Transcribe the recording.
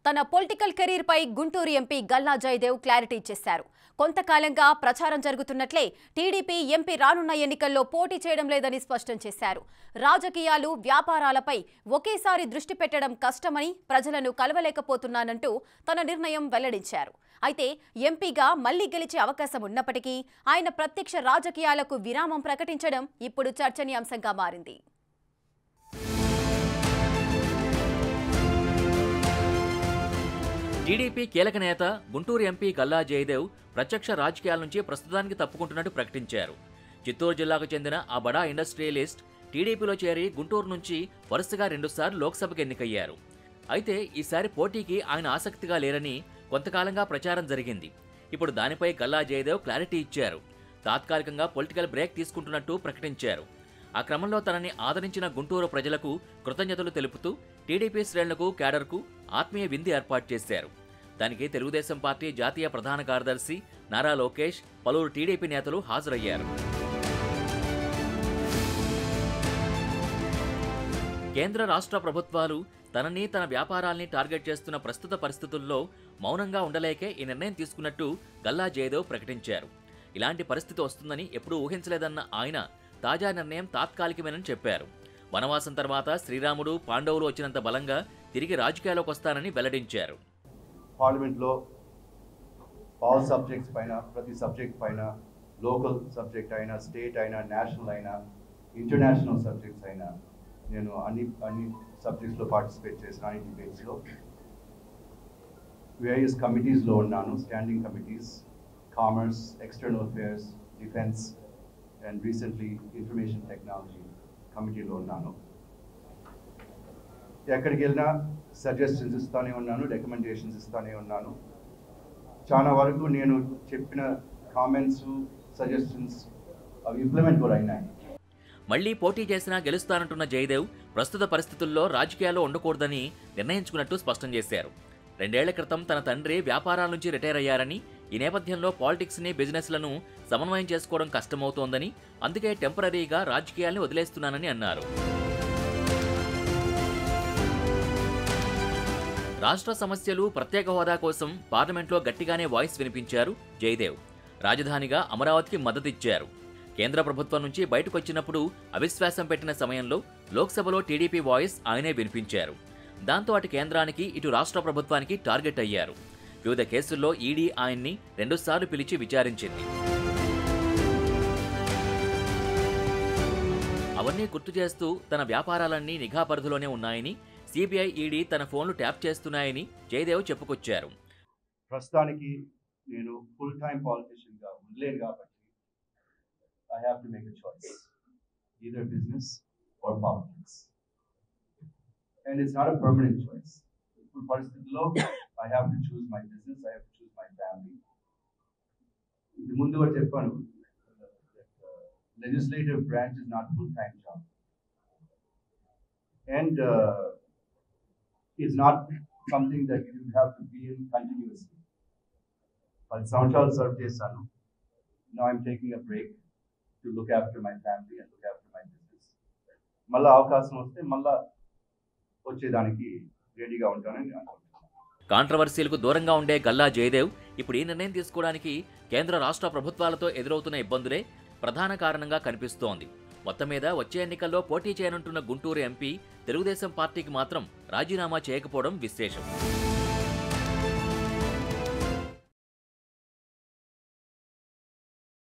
తన political career పై Guntur MP Galla Jayadev clarity ఇచ్చేశారు కొంతకాలంగా ప్రచారం జరుగుతున్నట్లే టీడీపీ ఎంపీ రానున్న ఎన్నికల్లో పోటీ చేయడం లేదని స్పష్టం చేశారు రాజకీయాలు వ్యాపారాలపై ఒకేసారి దృష్టి పెట్టడం కష్టమని ప్రజలను కలవలేకపోతున్నానంటూ తన నిర్ణయం వెల్లడించారు అయితే ఎంపీగా మళ్లీ గెలిచే అవకాశం ఉన్నప్పటికీ ఆయన ప్రత్యక్ష రాజకీయాలకు విరామం ప్రకటించడం ఇప్పుడు చర్చనీయాంశంగా మారింది టీడీపీ కీలక నేత గుంటూరు ఎంపీ గల్లా జయదేవ్ ప్రత్యక్ష రాజకీయాల నుంచి ప్రస్తుతానికి తప్పుకుంటున్నట్టు ప్రకటించారు చిత్తూరు జిల్లాకు చెందిన ఆ బడా ఇండస్ట్రియలిస్ట్ టీడీపీలో చేరి గుంటూరు నుంచి వరుసగా రెండుసార్లు లోక్సభకు ఎన్నికయ్యారు అయితే ఈసారి పోటీకి ఆయన ఆసక్తిగా లేరని కొంతకాలంగా ప్రచారం జరిగింది ఇప్పుడు దానిపై గల్లా జయదేవ్ క్లారిటీ ఇచ్చారు తాత్కాలికంగా పొలిటికల్ బ్రేక్ తీసుకుంటున్నట్టు ప్రకటించారు ఆ క్రమంలో తనని ఆదరించిన గుంటూరు ప్రజలకు కృతజ్ఞతలు తెలుపుతూ టీడీపీ శ్రేణులకు క్యాడర్కు ఆత్మీయ విందు ఏర్పాటు చేశారు దానికి తెలుగుదేశం పార్టీ జాతీయ ప్రధాన కార్యదర్శి నారా లోకేష్ పలువురు టీడీపీ నేతలు హాజరయ్యారు కేంద్ర రాష్ట్ర ప్రభుత్వాలు తనని తన వ్యాపారాల్ని టార్గెట్ చేస్తున్న ప్రస్తుత పరిస్థితుల్లో మౌనంగా ఉండలేకే ఈ నిర్ణయం తీసుకున్నట్టు గల్లా జయదేవ్ ప్రకటించారు ఇలాంటి పరిస్థితి వస్తుందని ఎప్పుడూ ఊహించలేదన్న ఆయన తాజా నిర్ణయం తాత్కాలికమేనని చెప్పారు వనవాసం తర్వాత శ్రీరాముడు పాండవులు వచ్చినంత బలంగా తిరిగి రాజకీయాల్లోకి వస్తానని వెల్లడించారు పార్లమెంట్లో ఆల్ సబ్జెక్ట్స్ పైన ప్రతి సబ్జెక్ట్ పైన లోకల్ సబ్జెక్ట్ అయినా స్టేట్ అయినా నేషనల్ అయినా ఇంటర్నేషనల్ సబ్జెక్ట్స్ అయినా నేను అన్ని అన్ని సబ్జెక్ట్స్లో పార్టిసిపేట్ చేసిన అన్ని డిబేట్స్లో వేరియస్ కమిటీస్లో ఉన్నాను standing committees commerce external affairs defence and recently information technology కమిటీలో ఉన్నాను ఎక్కడికి వెళ్ళినా సజెషన్స్ ఇస్తానే ఉన్నాను రికమెండేషన్స్ ఇస్తానే ఉన్నాను చాలా వరకు నేను చెప్పిన కామెంట్స్ సజెషన్స్ అవి ఇంప్లిమెంట్ కూడా అయినాయి మళ్లీ పోటీ చేసినా గెలుస్తానంటున్న జయదేవ్ ప్రస్తుత పరిస్థితుల్లో రాజకీయాల్లో ఉండకూడదని నిర్ణయించుకున్నట్టు స్పష్టం చేశారు రెండేళ్ల క్రితం తన తండ్రి వ్యాపారాల నుంచి రిటైర్ అయ్యారని ఈ నేపథ్యంలో పాలిటిక్స్ని బిజినెస్లను సమన్వయం చేసుకోవడం కష్టమవుతోందని అందుకే టెంపరీగా రాజకీయాల్ని వదిలేస్తున్నానని అన్నారు రాష్ట్ర సమస్యలు ప్రత్యేక హోదా కోసం పార్లమెంట్లో గట్టిగానే వాయిస్ వినిపించారు జయదేవ్ రాజధానిగా అమరావతికి మద్దతిచ్చారు కేంద్ర ప్రభుత్వం నుంచి బయటకొచ్చినప్పుడు అవిశ్వాసం పెట్టిన సమయంలో లోక్సభలో టీడీపీ వాయిస్ ఆయనే వినిపించారు దాంతో అటు కేంద్రానికి ఇటు రాష్ట్ర ప్రభుత్వానికి టార్గెట్ అయ్యారు వివిధ కేసుల్లో ఈడీ ఆయన్ని రెండుసార్లు పిలిచి విచారించింది అవన్నీ గుర్తు చేస్తూ తన వ్యాపారాలన్నీ నిఘా పరిధిలోనే ఉన్నాయని సిబిఐ ఈడీ తన ఫోన్లు ట్యాప్ చేస్తున్నాయని జయదేవ్ చెప్పుకొచ్చారు ప్రస్తుతానికి నేను ఫుల్ టైం పాలిటిషియన్గా ఉండలేను కాబట్టి I have to make a choice either business or politics and it's not a permanent choice ఇప్పుడు పరిస్థితుల్లో I have to choose my business I have to choose my family ఇది ముందు కూడా చెప్పాను legislative branch is not full time job and is not something that you have to be in continuously. పది సంవత్సరాలు serve చేశాను no I'm taking a break to look after my family and look after my business మళ్ళీ అవకాశం వస్తే మళ్ళా వచ్చేదానికి రెడీగా ఉంటానని అనుకుంటున్నాను కాంట్రవర్సీలకు దూరంగా ఉండే గల్లా జయదేవ్ ఇప్పుడు ఈ నిర్ణయం తీసుకోవడానికి కేంద్ర రాష్ట్ర ప్రభుత్వాలతో ఎదురవుతున్న ఇబ్బందులే ప్రధాన కారణంగా కనిపిస్తోంది మొత్తం మీద వచ్చే ఎన్నికల్లో పోటీ చేయనుంటున్న గుంటూరు ఎంపీ తెలుగుదేశం పార్టీకి మాత్రం రాజీనామా చేయకపోవడం విశేషం